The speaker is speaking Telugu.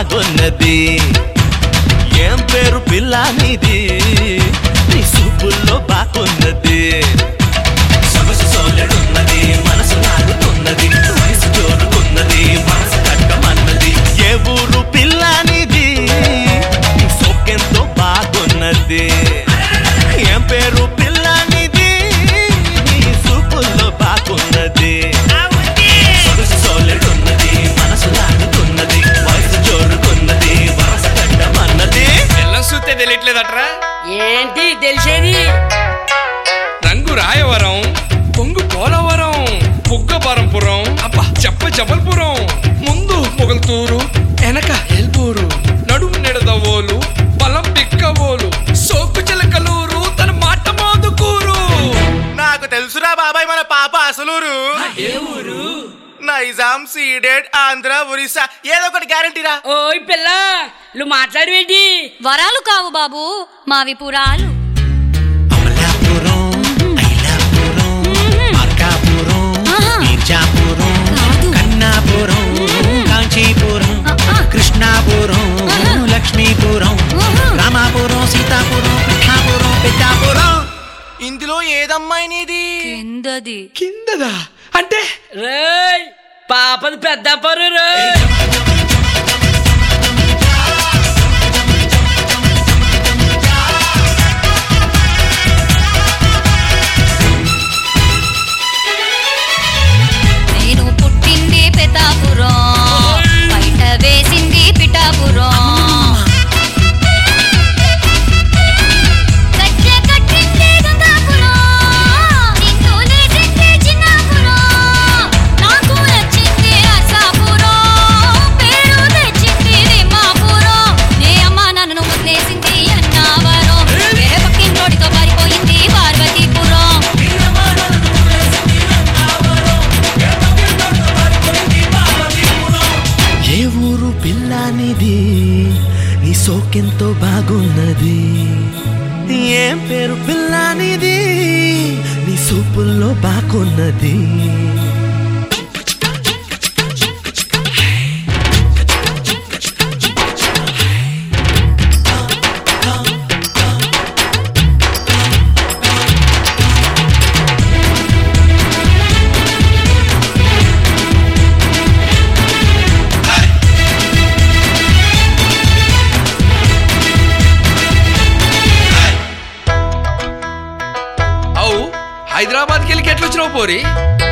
బాగున్నది ఏం పేరు పిల్ల నీది నీ సూపుల్లో బాగున్నది సొగసు సోలెడున్నది మనసు నాగుతున్నది వయసు జోరుకున్నది మనసు కట్టమన్నది ఏ ఊరు పిల్ల నీది నీ సోకెంతో బాగున్నది ఏం పేరు పిల్ల నీది నీ సూపుల్లో బాగున్నది సొగసు సోలెడున్నది మనసు లాగుతున్నది వయసు జోరుకున్నది వరస కట్టమన్నది బెల్లం సూతే తెలియట్లేదట్రా ఏంటి తెలిసేది రంగు రాయవరం పొంగు పోలవరం పుగ్గపరంపురం అబ్బా చెప్ప జబల్పురం ముందు మొగల్తూరు వెనక ఎల్బూరు నడుము నిడదవోలు బలం పిక్కవోలు సోకు చిలకలూరు తన మాట మోదుకూరు నాకు తెలుసురా బాబాయ్ మన పాప అసలూరు నైజాం సీడెడ్ ఆంధ్ర ఒరిస్సా ఏదో ఒకటి గ్యారంటీరా ఓయ్ పిల్ల నువ్వు మాట్లాడవేంటి వరాలు కావు బాబు మావి పురాలు అమలాపురం ఐలాపురం మార్కాపురం ఆహా. మీర్జాపురం కాదు. కన్నాపురం కాంచీపురం ఆహా. కృష్ణాపురం ఆహా. లక్ష్మీపురం ఆహా. రామాపురం సీతాపురం పిఠాపురం పెద్దాపురం ఇందులో ఏదమ్మాయి నీది కిందది కిందదా అంటే రేయ్ పాపది పెద్ద పరు రేయ్ నేను పుట్టింది పెతాపురం బయట వేసింది పిఠాపురం కట్ల కట్టింది గంగాపురం నిన్ను లేచింది చిన్నాపురం నాకు నచ్చింది అసాపురం పేరు తెచ్చింది రిమాపురం నే అమ్మ నన్ను వదిలేసింది అన్నావరం వేరే పక్కింటోడితో పారిపోయింది పార్వతీపురం ఏ ఊరు పిల్లానిది నీ సోకెంతో బాగున్నది ఏం పేరు పిల్లానిది నీ సూపుల్లో బాగున్నది అవు హైదరాబాద్కి వెళ్ళి ఎట్లొచ్చినావు పోరి